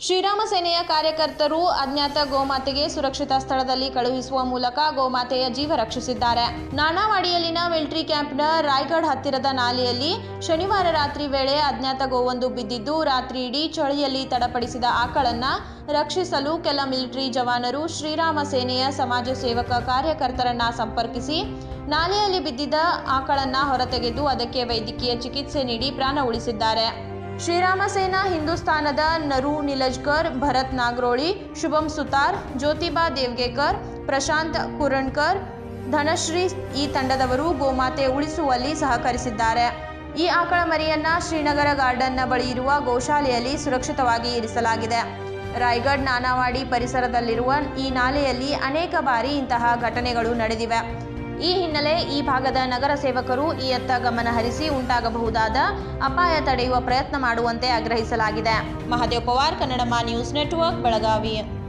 ಶ್ರೀರಾಮ ಸೇನೆಯ ಕಾರ್ಯಕರ್ತರು ಅಜ್ಞಾತ ಗೋಮಾತೆಗೆ ಸುರಕ್ಷಿತ ಸ್ಥಳದಲ್ಲಿ ಕಳುಹಿಸುವ ಮೂಲಕ ಗೋಮಾತೆಯ ಜೀವ ರಕ್ಷಿಸಿದ್ದಾರೆ ನಾಣಾವಾಡಿಯಲ್ಲಿನ ಮಿಲಿಟರಿ ಕ್ಯಾಂಪ್ನ ರಾಯ್ಗಢ್ ಹತ್ತಿರದ ನಾಲೆಯಲ್ಲಿ ಶನಿವಾರ ರಾತ್ರಿ ವೇಳೆ ಅಜ್ಞಾತ ಗೋವೊಂದು ಬಿದ್ದಿದ್ದು ರಾತ್ರಿ ಇಡೀ ಚಳಿಯಲ್ಲಿ ತಡಪಡಿಸಿದ ಆಕಳನ್ನ ರಕ್ಷಿಸಲು ಕೆಲ ಮಿಲಿಟರಿ ಜವಾನರು ಶ್ರೀರಾಮ ಸೇನೆಯ ಸಮಾಜ ಸೇವಕ ಕಾರ್ಯಕರ್ತರನ್ನ ಸಂಪರ್ಕಿಸಿ ನಾಲೆಯಲ್ಲಿ ಬಿದ್ದಿದ್ದ ಆಕಳನ್ನ ಹೊರತೆಗೆದು ಅದಕ್ಕೆ ವೈದ್ಯಕೀಯ ಚಿಕಿತ್ಸೆ ನೀಡಿ ಪ್ರಾಣ ಉಳಿಸಿದ್ದಾರೆ ಶ್ರೀರಾಮ ಸೇನಾ ಹಿಂದೂಸ್ತಾನದ ನರು ನಿಲಜ್ಕರ್ ಭರತ್ ನಾಗ್ರೋಳಿ ಶುಭಂ ಸುತಾರ್ ಜ್ಯೋತಿಬಾ ದೇವ್ಗೇಕರ್ ಪ್ರಶಾಂತ್ ಕುರಣ್ಕರ್ ಧನಶ್ರೀ ಈ ತಂಡದವರು ಗೋಮಾತೆ ಉಳಿಸುವಲ್ಲಿ ಸಹಕರಿಸಿದ್ದಾರೆ ಈ ಆಕಳ ಮರಿಯನ್ನ ಶ್ರೀನಗರ ಗಾರ್ಡನ್ನ ಬಳಿ ಇರುವ ಗೋಶಾಲೆಯಲ್ಲಿ ಸುರಕ್ಷಿತವಾಗಿ ಇರಿಸಲಾಗಿದೆ ರಾಯ್ಗಢ್ ನಾನಾವಾಡಿ ಪರಿಸರದಲ್ಲಿರುವ ಈ ನಾಲೆಯಲ್ಲಿ ಅನೇಕ ಬಾರಿ ಇಂತಹ ಘಟನೆಗಳು ನಡೆದಿವೆ ಈ ಹಿನ್ನೆಲೆ ಈ ಭಾಗದ ನಗರ ಸೇವಕರು ಈ ಅತ್ತ ಗಮನ ಹರಿಸಿ ಉಂಟಾಗಬಹುದಾದ ಅಪಾಯ ತಡೆಯುವ ಪ್ರಯತ್ನ ಮಾಡುವಂತೆ ಆಗ್ರಹಿಸಲಾಗಿದೆ ಮಹಾದೇವ್ ಪವಾರ್ ಕನ್ನಡಮ ನ್ಯೂಸ್ ನೆಟ್ವರ್ಕ್ ಬೆಳಗಾವಿ